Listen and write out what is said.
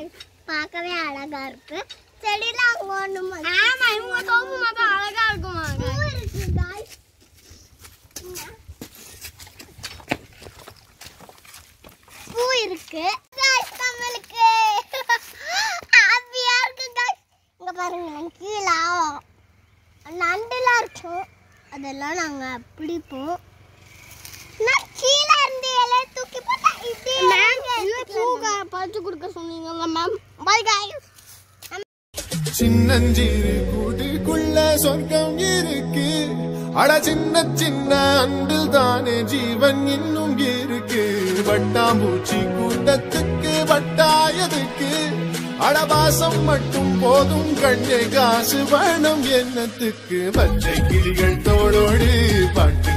guys. பார்க்கவே அழகா இருக்கு செடியில அங்க ஒண்ணு ஆமா இவங்க தோப்பு மட்டும் அழகா இருக்குமா பூ இருக்கு guys. இங்க. பூ இருக்கு guys, நம்மளுக்கு ஹாப்பியா இருக்கு guys. இங்க பாருங்க கீழே நண்டுலாம் இருக்கும் அதெல்லாம் நாங்க பிடிப்போம் நான் கீழே இருந்து இலைய தூக்கி போட்டா இது மேம் இன்னும் பூ பறிச்சு கொடுக்க சொன்னீங்கல்ல மேம் பை guys சின்னஞ்சிறு கூட்டுக்குள்ள சொர்க்கம் இருக்கு அட சின்ன சின்ன அன்பில் தானே ஜீவன் இன்னும் இருக்கு வட்டாம்பூச்சி கூட்டத்துக்கு வட்டாயதுக்கு அடவாசம் மட்டும் போதும் கண்ணே காசு வேணும் எண்ணத்துக்கு பச்சை கிளிகள் தோளோடு பாட்டு